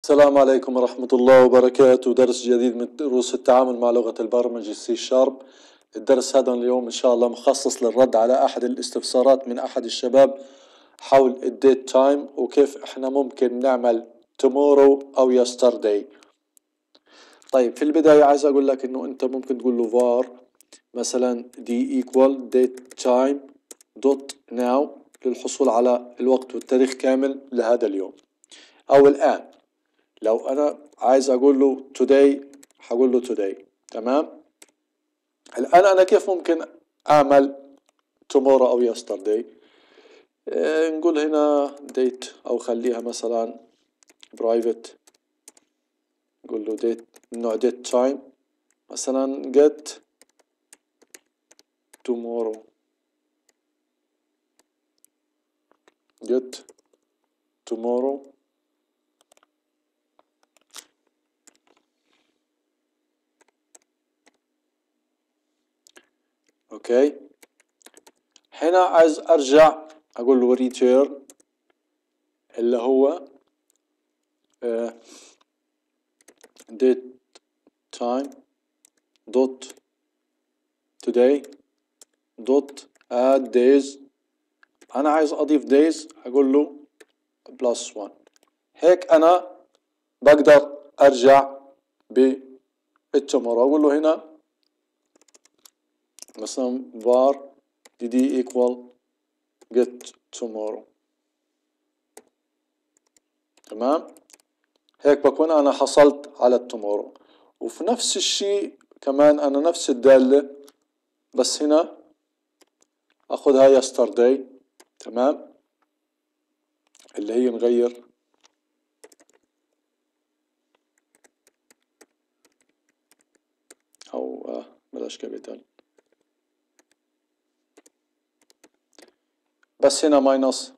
السلام عليكم ورحمة الله وبركاته درس جديد من دروس التعامل مع لغة البرمجة سي شارب الدرس هذا اليوم إن شاء الله مخصص للرد على أحد الاستفسارات من أحد الشباب حول الديت تايم وكيف إحنا ممكن نعمل tomorrow أو yesterday طيب في البداية عايز أقول لك إنه أنت ممكن تقول له var مثلا دي equal date time dot now للحصول على الوقت والتاريخ كامل لهذا اليوم أو الآن لو انا عايز اقول له today هقول له today تمام الان انا كيف ممكن اعمل tomorrow او yesterday إيه نقول هنا date او خليها مثلا private نقول له date نوع date time مثلا get tomorrow get tomorrow اوكي هنا عايز ارجع اقول له ريتيرن اللي هو date time dot today dot add days انا عايز اضيف days اقول له بلس 1 هيك انا بقدر ارجع بالتمر اقول له هنا مثلا var dd equal get tomorrow تمام هيك بكون انا حصلت على التومورو وفي نفس الشيء كمان انا نفس الدالة بس هنا اخذها yesterday تمام اللي هي نغير او آه بلاش كابيتال بس هنا ماينس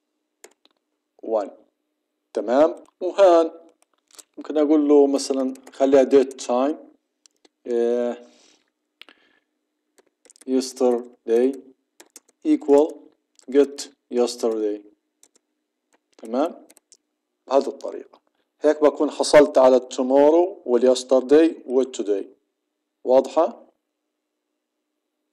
1 تمام وهان ممكن اقول له مثلا خليها date time yesterday equal get yesterday تمام بهذه الطريقة هيك بكون حصلت على tomorrow واليسترداي والتوداي واضحة؟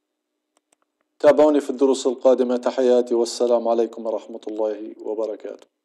تابعوني في الدروس القادمة تحياتي والسلام عليكم ورحمة الله وبركاته